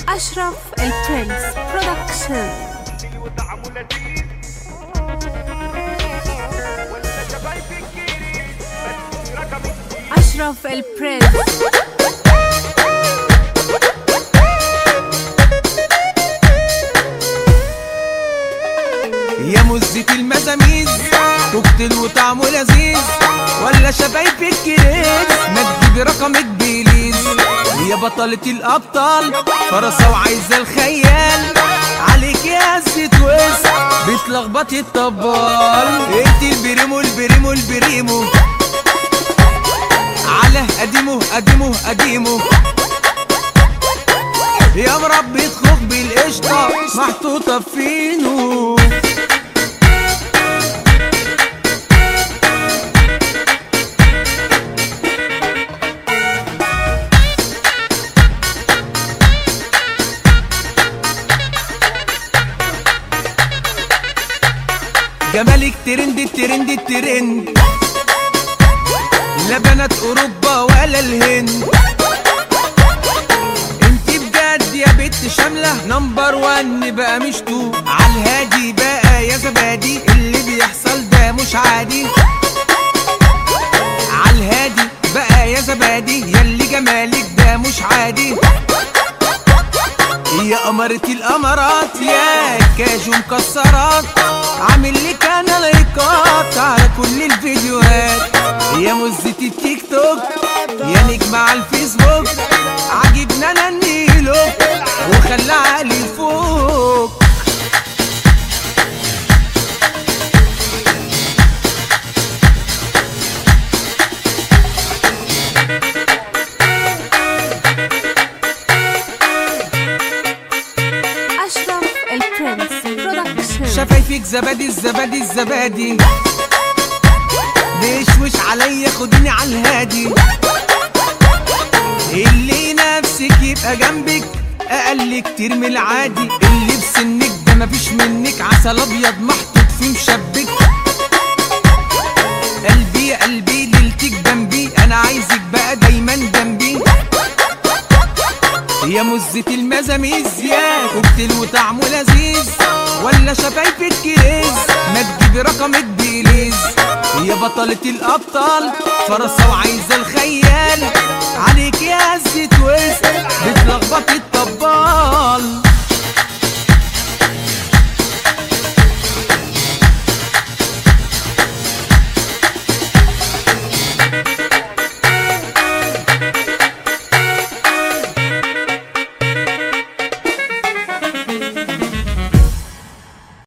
أشرف البرنس برودكشن وطعمه لذيذ ولا شفايفك كيري بس رقمك أشرف البرنس يا مزة المزاميز كوكتيل وطعمه لذيذ ولا شبايبك كريز ما تجيبي رقمك بليز يا بطلة الأبطال فرصة وعايزة الخيال عليك يا هزة وز بتلخبطي الطبال انت البريمو البريمو البريمو على قديمه قديمه قديمه يا مربي خوخ بالقشطة محطوطة في فينو جمالك ترند الترند الترند لا بنات اوروبا ولا الهند انت بجد يا بنت شامله نمبر وان بقى مش تو عالهادي بقى يا زبادي اللي بيحصل ده مش عادي عالهادي بقى يا زبادي ياللي جمالك ده مش عادي يا قمرة القمرات يا كاجو مكسرات عامل لك انا لايكات على كل الفيديوهات يا مزة التيك توك يا نجم على الفيسبوك عاجبنا انا النيلو وخلى عقلي فوق أشرف البرنس برودكشن شفايفك زبادي الزبادي الزبادي بيشوش عليا خديني على الهادي اللي نفسك يبقى جنبك اقل كتير من العادي اللي بسنك ده مفيش منك عسل ابيض محطوط فيه مشبك قلبي يا قلبي ليلتك جنبي انا عايزك بقى دايما جنبي يا مزة المزاميز يا كوكتيل وطعمه لذيذ ولا شفايفك كريز ما تجيبي رقمك بليز يا بطلة الأبطال فرصة وعايزة الخيال عليك يا هزة وز بتلخبطي